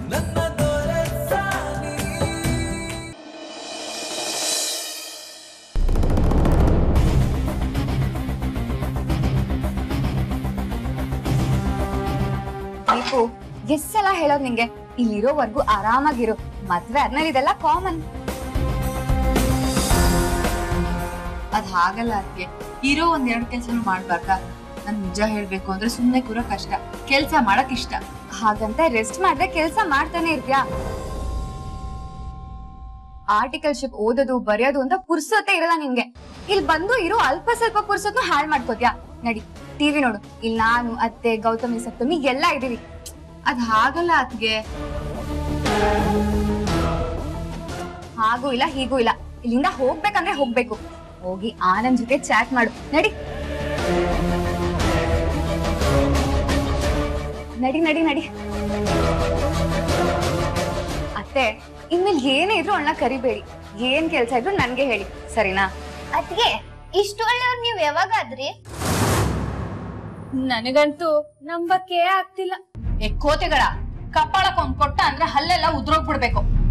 ದೀಪು ಎಷ್ಟ್ ಸಲ ಹೇಳೋದ್ ನಿಂಗೆ ಇಲ್ಲಿರೋವರ್ಗು ಆರಾಮಾಗಿರು ಮದ್ವೆ ಆದ್ಮೇಲೆ ಇದೆಲ್ಲ ಕಾಮನ್ ಅದ್ ಹಾಗಲ್ಲ ಅದಕ್ಕೆ ಇರೋ ಒಂದ್ ಎರಡ್ ಕೆಲ್ಸನೂ ಮಾಡ್ಬಾರ್ದಾ ನನ್ ನಿಜ ಹೇಳ್ಬೇಕು ಅಂದ್ರೆ ಸುಮ್ನೆ ಕೂರೋ ಕಷ್ಟ ಕೆಲ್ಸ ಮಾಡಕ್ ಇಷ್ಟ ಹಾಗಂತ ರೆಸ್ಟ್ ಮಾಡ್ದೆ ಕೆಲ್ಸ ಮಾಡ್ತಾನೆ ಇರ್ತ್ಯಾ ಆರ್ಟಿಕಲ್ಶಿಪ್ ಓದೋದು ಬರೆಯೋದು ಅಂತ ಪುರ್ಸೊತ್ತೆ ಇರಲ್ಲ ನಿನ್ಗೆ ಇಲ್ಲಿ ಬಂದು ಇರೋ ಅಲ್ಪ ಸ್ವಲ್ಪ ಪುರ್ಸೊತ್ನು ಹಾಳ್ ಮಾಡ್ಕೋತ್ಯಾ ನಡಿ ಟಿವಿ ನೋಡು ಇಲ್ಲಿ ನಾನು ಅತ್ತೆ ಗೌತಮಿ ಸಪ್ತಮಿ ಎಲ್ಲ ಇದೀವಿ ಅದ್ ಹಾಗಲ್ಲ ಅದ್ಗೆ ಹಾಗೂ ಇಲ್ಲ ಹೀಗೂ ಇಲ್ಲ ಇಲ್ಲಿಂದ ಹೋಗ್ಬೇಕಂದ್ರೆ ಹೋಗ್ಬೇಕು ಹೋಗಿ ಆನಂದ್ ಜೊತೆ ಚಾಟ್ ಮಾಡು ನಡಿ ನಡಿ ನಡಿ ನಡಿ ಅತ್ತೆ ಇನ್ಮೇಲೆ ಏನೇ ಇದ್ರು ಅಣ್ಣ ಕರಿಬೇಡಿ ಏನ್ ಕೆಲ್ಸ ಇದ್ರು ನನ್ಗೆ ಹೇಳಿ ಸರಿನಾ ಅದ್ಗೆ ಇಷ್ಟು ಒಳ್ಳೆಯವ್ರು ನೀವ್ ಯಾವಾಗಾದ್ರಿ ನನಗಂತೂ ನಂಬಕ್ಕೆ ಆಗ್ತಿಲ್ಲ ಏ ಕೋತೆಗಳ ಕಪ್ಪಾಳಕ್ ಒಂದ್ ಕೊಟ್ಟ ಅಂದ್ರೆ ಹಲ್ಲೆಲ್ಲ ಉದ್ರೋಗ್ಬಿಡ್ಬೇಕು